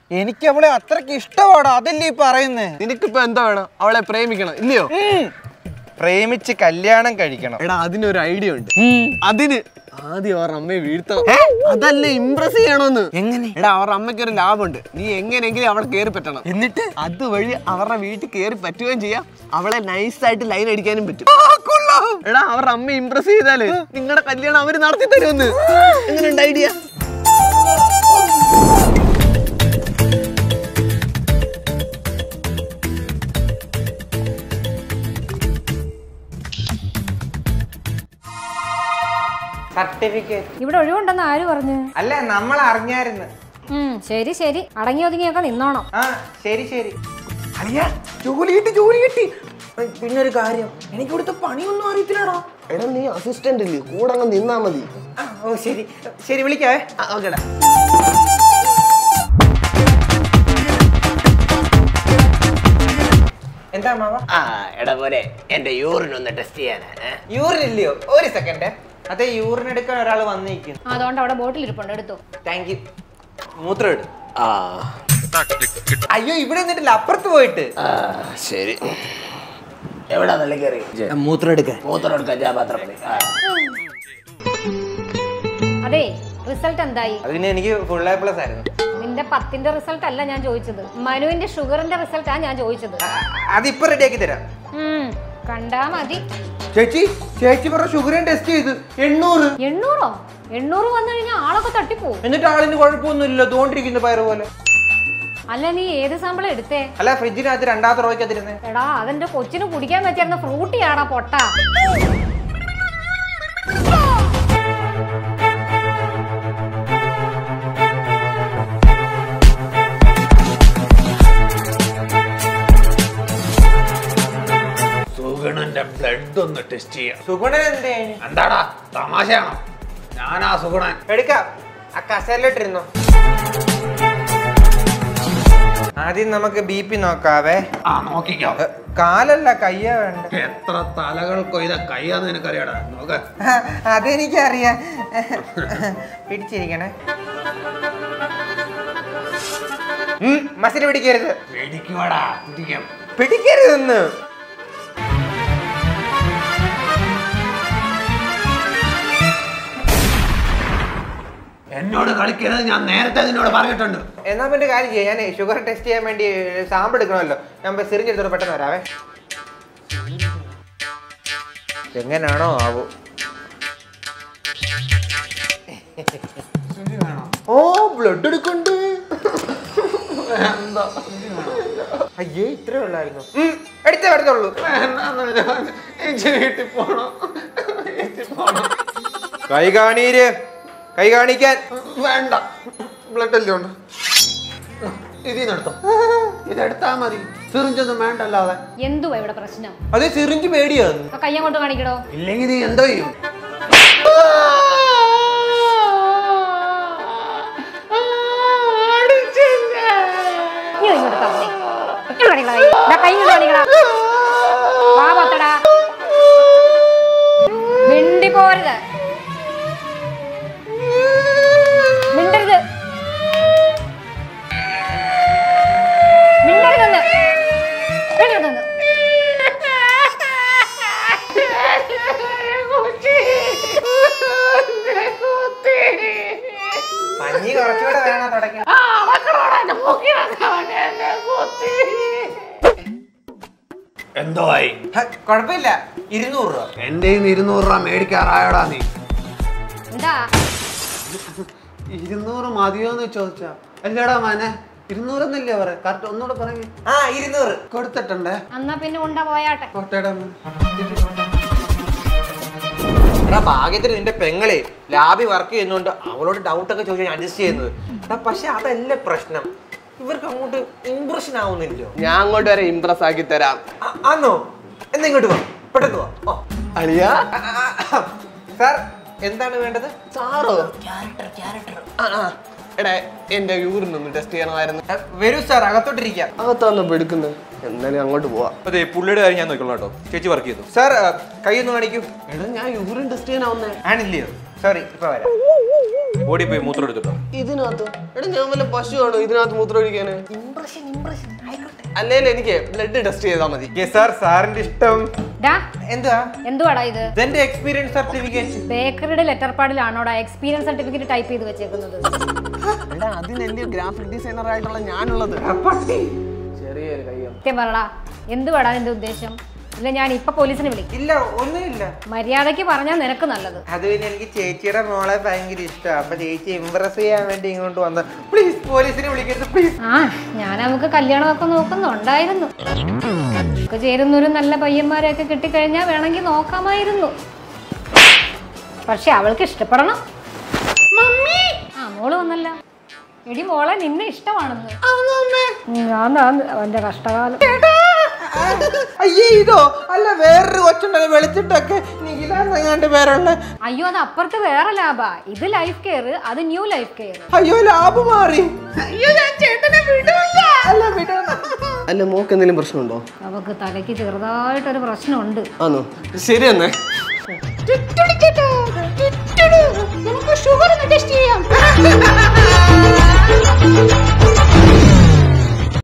എനിക്ക് അവളെ അത്രക്ക് ഇഷ്ടമാടാ അതല്ലേ ഈ പറയുന്നേ നിനക്കിപ്പോ എന്താ വേണം അവളെ പ്രേമിക്കണം ഇല്ലയോ പ്രേമിച്ച് കല്യാണം കഴിക്കണം എടാ അതിനൊരു ഐഡിയ ഉണ്ട് അതിന് ആദ്യം അവർ അമ്മയെ വീഴ്ത്തണം അതല്ലേ ഇംപ്രസ് ചെയ്യണമെന്ന് എങ്ങനെ എടാ അവരുടെ അമ്മയ്ക്ക് ഒരു ലാഭമുണ്ട് നീ എങ്ങനെയെങ്കിലും അവളെ കയറി പറ്റണം എന്നിട്ട് അതുവഴി അവരുടെ വീട്ടിൽ കയറി പറ്റുകയും ചെയ്യാം അവളെ നൈസായിട്ട് ലൈൻ അടിക്കാനും പറ്റും എടാ അവരുടെ അമ്മ ഇംപ്രസ് ചെയ്താല് നിങ്ങളുടെ കല്യാണം അവര് നടത്തി തരുമെന്ന് എങ്ങനെയുണ്ട് ഐഡിയ സർട്ടിഫിക്കറ്റ് ഇവിടെ ഒഴിവുണ്ടെന്ന് ആര് പറഞ്ഞു അല്ല നമ്മൾ അറിഞ്ഞായിരുന്നു ഉം, ശരി ശരി അടങ്ങി ഒതുങ്ങിയൊക്കെ നിന്നോണം ആ ശരി ശരി അളിയ ജോലി കിട്ടി ജോലി കിട്ടി പിന്നെ ഒരു കാര്യം എനിക്ക് ഇവിടുത്തെ പണിയൊന്നും അറിയത്തില്ലടാ എടാ നീ അസിസ്റ്റന്റ് ഇല്ലേ കൂടെ അങ്ങ് നിന്നാ മതി ആ, ഓ ശരി ശരി വിളിക്കാവേ ഓക്കേടാ എന്താ മാവ ആ എടാ പോലെ എന്റെ യൂറിൻ ഒന്ന് ടെസ്റ്റ് ചെയ്യാനാ ഏ? യൂറിൻ ഇല്ലയോ ഒരു സെക്കൻഡ് അതെ യൂറിൻ എടുക്കാൻ ഒരാൾ വന്നിരിക്കുന്നു അതുകൊണ്ട് അവിടെ ബോട്ടിൽ ഇരിപ്പുണ്ട് എടുത്തു താങ്ക് യു മൂത്രം ഇട് ആ അയ്യോ ഇവിടെ നിന്നിട്ടില്ല അപ്പുറത്ത് പോയിട്ട് ആ, ശരി എവിടാ തള്ളി കയറി മൂത്രം എടുക്കാൻ മൂത്രം എടുക്കാൻ ഞാൻ മാത്രം മതി. ആ. അതെ റിസൾട്ട് എന്തായി അതിന് എനിക്ക് ഫുൾ എ പ്ലസ് ആയിരുന്നു നിന്റെ പത്തിന്റെ റിസൾട്ട് അല്ല ഞാൻ ചോദിച്ചത് മനുവിന്റെ ഷുഗറിന്റെ റിസൾട്ടാ ഞാൻ ചോദിച്ചത് ആ, അതിപ്പോ റെഡിയാക്കി തരാം ഉം, കണ്ടാ മതി ചേച്ചി ചേച്ചി പറഞ്ഞ ഷുഗറും ടെസ്റ്റ് ചെയ്ത് എണ്ണൂറ് എണ്ണൂറോ എണ്ണൂറ് വന്നു കഴിഞ്ഞാൽ ആളൊക്കെ തട്ടിപ്പോവും എന്നിട്ട് ആളിന് കുഴപ്പമൊന്നുമില്ല തോണ്ടിരിക്കുന്ന പയറ് പോലെ അല്ല നീ ഏത് സാമ്പിൾ എടുത്തേ അല്ല ഫ്രിഡ്ജിനകത്ത് രണ്ടാമത്തെ റോയ്ക്കകത്തിരുന്നേ എടാ അതെന്റെ കൊച്ചിന് കുടിക്കാൻ പറ്റിയിരുന്ന ഫ്രൂട്ടിയാടാ പൊട്ട സുഗുണന്റെ ബ്ലഡ് ഒന്ന് ടെസ്റ്റ് ചെയ്യാം സുഗുണൻ എന്തേ എന്താടാ തമാശയാണോ ഞാനാ സുഗുണൻ എടുക്കാം ആ കസേരയിലിട്ടിരുന്നോ ആദ്യം നമുക്ക് ബി പി നോക്കാവേ ആ നോക്കിക്കോ എ, കാലല്ല കയ്യ വേണ്ട എത്ര തലകൾ കൊയ്ത കയ്യാന്ന് നിനക്കറിയാടാ നോക്ക് അതെനിക്കറിയാം പിടിച്ചിരിക്കണേ മസിൽ പിടിക്കരുത് പേടിക്കുവാടാ പിടിക്കാം പിടിക്കരുതെന്ന് എന്നോട് കളിക്കരുത് ഞാൻ നേരത്തെ നിന്നോട് പറഞ്ഞിട്ടുണ്ട് എന്നാ പിന്നെ കാര്യം ചെയ്യാം ഞാൻ ഷുഗർ ടെസ്റ്റ് ചെയ്യാൻ വേണ്ടി സാമ്പിൾ എടുക്കണമല്ലോ ഞാൻ സിറിഞ്ച് എടുത്തോട്ട് പെട്ടെന്ന് വരാവേ എങ്ങനാണോ ആവോ ഓ ബ്ലഡ് എടുക്കണ്ട് അയ്യേ ഇത്രേ ഉള്ളായിരുന്നു ഉം, എടുത്തേ എടുത്തുള്ളൂ വീട്ടിൽ പോണോ വീട്ടിൽ പോണോ കൈ കാണീര് കൈ കാണിക്കാൻ വേണ്ട ബ്ലഡ് അല്ലേ ഉണ്ട് ഇതിനെടുത്തോ ഇതെടുത്താ മതി സിറിഞ്ചൊന്നും വേണ്ടല്ലാതെ എന്തുവാ ഇവിടെ പ്രശ്നം അത് സിറിഞ്ച് പേടിയാന്ന് ആ കയ്യം കൊണ്ട് കാണിക്കടോ ഇല്ലെങ്കിൽ നീ എന്തോ ചെയ്യും നീ ഇങ്ങോട്ട് തന്നെ ഇങ്ങോട്ട് കാണിക്കടാ കൈ. ദാ കൈ ഇങ്ങോട്ട് കാണിക്കടാ വാ പത്തടാ മിണ്ടി പോരുത് മിണ്ടരുത് മിണ്ടരുതെന്ന് മിണ്ടരുതെന്ന് പഞ്ഞി കുറച്ചുകൂടെ വേണം തുടക്കാൻ എന്തോ ആയി ഹ, കുഴപ്പമില്ല ഇരുന്നൂറ് രൂപ എന്റെ ഇരുന്നൂറ് രൂപ മേടിക്കാറായടാ നീ എന്താ ഇരുന്നൂറ് മതിയോന്ന് ചോദിച്ചാ അല്ലടാ മാനെ ഇരുന്നൂറെന്നല്ലേ പറയാ കറക്റ്റ് ഒന്നുകൂടെ പറയേ ആ ഇരുന്നൂറ് കൊടുത്തിട്ടുണ്ടേ എന്നാ പിന്നെ ഉണ്ട പോയാട്ടെ കോട്ടയുടെ എടാ ഭാഗ്യത്തിന് നിന്റെ പെങ്ങളെ ലാബി വർക്ക് ചെയ്യുന്നോണ്ട് അവളോട് ഡൗട്ട് ഒക്കെ ചോദിച്ചാൽ അഡ്ജസ്റ്റ് ചെയ്യുന്നത് എടാ പക്ഷെ അതല്ല പ്രശ്നം ഇവർക്ക് അങ്ങോട്ട് ഇംപ്രഷൻ ആവുന്നില്ലോ ഞാൻ അങ്ങോട്ട് വരെ ഇംപ്രസ് ആക്കി തരാം ആ- ആന്നോ എന്നാ ഇങ്ങോട്ട് വാ പെട്ടെന്ന് വാ ഓ അളിയാ സാർ എന്താണ് വേണ്ടത് സാറോ ആ, ആ. എടാ എന്റെ യൂറിൻ ഒന്ന് ടെസ്റ്റ് ചെയ്യണമായിരുന്നു ആ, വരൂ സാർ അകത്തോട്ടിരിക്കാം അകത്താന്നപ്പോ എടുക്കുന്നത് എന്തായാലും അങ്ങോട്ട് പോവാ അതെ പുള്ളിയുടെ കാര്യം ഞാൻ നോക്കിക്കോളാം കേട്ടോ ചേച്ചി വർക്ക് ചെയ്തു സാർ ആ, കൈ ഒന്ന് കാണിക്കൂ എടാ ഞാൻ യൂറിൻ ടെസ്റ്റ് ചെയ്യാനാവുന്നേ ആണില്ലയോ സോറി ഇപ്പൊ വരാം ഓടിപ്പോയി മൂത്രം എടുത്തിട്ടോ ഇതിനകത്ത് എടാ ഞാൻ വല്ല പശുവാണോ ഇതിനകത്ത് മൂത്രം ഒഴിക്കാന് അല്ലേലും എനിക്ക് ബ്ലഡ് ടെസ്റ്റ് ചെയ്താൽ മതി സാർ സാറിന്റെ ഇഷ്ടം ഡാ എന്താ എന്തുവാടാ ഇത് ഇതെന്റെ എക്സ്പീരിയൻസ് സർട്ടിഫിക്കറ്റ് ബേക്കറിയുടെ ലെറ്റർ പാഡിലാണോടാ എക്സ്പീരിയൻസ് സർട്ടിഫിക്കറ്റ് ടൈപ്പ് ചെയ്ത് വെച്ചേക്കുന്നത് എടാ അതിനല്ലേ ഗ്രാഫിക് ഡിസൈനർ ആയിട്ടുള്ള ഞാനുള്ളത് ചെറിയൊരു കയ്യോ സത്യം പറടാ എന്തുവാടാ നിന്റെ ഉദ്ദേശം ഇല്ല ഞാൻ ഇപ്പൊ പോലീസിനെ വിളിക്കും ഇല്ല ഒന്നുമില്ല മര്യാദയ്ക്ക് പറഞ്ഞാൽ നിനക്ക് നല്ലത് അത് പിന്നെ എനിക്ക് ചേച്ചിയുടെ മോളെ ഭയങ്കര ഇഷ്ടമാണ് അപ്പൊ ചേച്ചി ഇംപ്രസ് ചെയ്യാൻ വേണ്ടി ഇങ്ങോട്ട് വന്ന പ്ലീസ് പോലീസിനെ വിളിക്കരുത് പ്ലീസ് ആ ഞാൻ നമുക്ക് കല്യാണമൊക്കെ നോക്കുന്നുണ്ടായിരുന്നു ഒക്കെ ചേരുന്ന ഒരു നല്ല പയ്യന്മാരെയൊക്കെ കിട്ടിക്കഴിഞ്ഞാൽ വേണമെങ്കിൽ നോക്കാമായിരുന്നു പക്ഷെ അവൾക്ക് ഇഷ്ടപ്പെടണം ആ മോള് വന്നല്ല എടി മോളെ നിന്നെ ഇഷ്ടമാണെന്ന് ഞാൻ അവന്റെ കഷ്ടകാലം അയ്യേ ഇതോ അല്ല വേറൊരു കൊച്ചുണ്ടല്ലോ വെളുത്തിട്ടൊക്കെ നിഖിലാന്നങ്ങാണ്ട് പേരുള്ള അയ്യോ അത് അപ്പുറത്ത് വേറെ ലാഭ ഇത് ലൈഫ് കെയർ അത് ന്യൂ ലൈഫ് കെയർ അയ്യോ ലാഭ് മാറി അയ്യോ ഞാൻ ചേട്ടനെ വിടൂല അല്ല വിടണം അല്ല മോക്ക് എന്തെങ്കിലും പ്രശ്നമുണ്ടോ അവക്ക് തലയ്ക്ക് ചെറുതായിട്ടൊരു പ്രശ്നമുണ്ട് ആണോ ശരി എന്നേ നമുക്ക് ഷുഗർ ഒന്ന് ടെസ്റ്റ് ചെയ്യാം